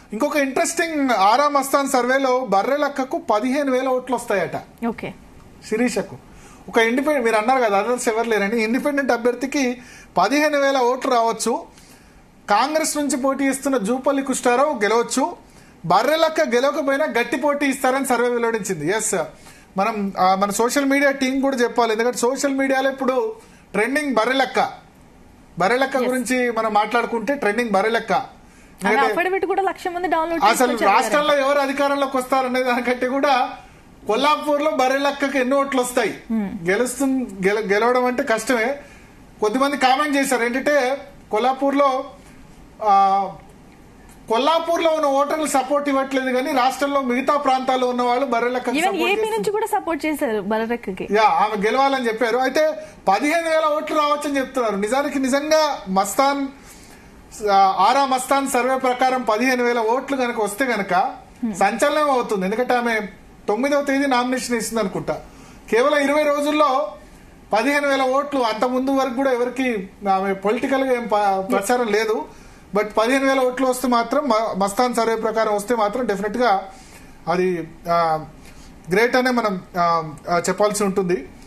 ఇంకొక ఇంట్రెస్టింగ్ ఆరా మస్తాన్ సర్వేలో బర్రెలక్కకు పదిహేను వేల ఓట్లు వస్తాయట ఓకే శిరీషకు ఒక ఇండిపెండెంట్ మీరు అన్నారు కదా అదర్స్ ఎవరు లేరని ఇండిపెండెంట్ అభ్యర్థికి పదిహేను వేల ఓట్లు రావచ్చు కాంగ్రెస్ నుంచి పోటీ ఇస్తున్న జూపల్లి కృష్ణారావు గెలవచ్చు బర్రెలక్క గెలవకపోయినా గట్టి పోటీ ఇస్తారని సర్వే వెల్లడించింది ఎస్ మనం ఆ, మన సోషల్ మీడియా టీం కూడా చెప్పాలి ఎందుకంటే సోషల్ మీడియాలో ఇప్పుడు ట్రెండింగ్ బర్రెలక్క బర్రెలక్క గురించి మనం మాట్లాడుకుంటే ట్రెండింగ్ బర్రెలక్క అలా ఎందుకంటే అఫిడవిట్ కూడా లక్ష మంది డౌన్లోడ్ అసలు రాష్ట్రంలో ఎవరు అధికారంలోకి వస్తారనే దానికంటే కూడా కొల్లాపూర్ లో బర్రెలక్కకి ఎన్ని ఓట్లు వస్తాయి గెలుస్తు గెల- గెలవడం అంటే కష్టమే కొద్దిమంది కామెంట్ చేశారు ఏంటంటే కొల్లాపూర్ లో ఆ, కొల్లాపూర్ లో ఉన్న ఓటర్లు సపోర్ట్ ఇవ్వట్లేదు కానీ రాష్ట్రంలో మిగతా ప్రాంతాల్లో ఉన్న వాళ్ళు బర్రెలక్క ఈవెన్ ఏపీ నుంచి కూడా సపోర్ట్ చేశారు బలరెక్కకి యా ఆమె గెలవాలని చెప్పారు అయితే పదిహేను వేల ఓట్లు రావచ్చని చెప్తున్నారు నిజానికి నిజంగా మస్తాన్ ఆ, ఆరా మస్తాన్ సర్వే ప్రకారం పదిహేను వేల ఓట్లు కనుక వస్తే గనక సంచలనం అవుతుంది ఎందుకంటే ఆమె తొమ్మిదవ తేదీ నామినేషన్ ఇస్తుంది అనుకుంటా కేవలం ఇరవై రోజుల్లో పదిహేను వేల ఓట్లు అంత ముందు వరకు కూడా ఎవరికి ఆమె పొలిటికల్ గా ఏం ప- ప్రచారం లేదు బట్ పదిహేను వేల ఓట్లు వస్తే మాత్రం మ- మస్తాన్ సర్వే ప్రకారం వస్తే మాత్రం డెఫినెట్ గా అది గ్రేట్ అనే మనం ఆ, ఆ, చెప్పాల్సి ఉంటుంది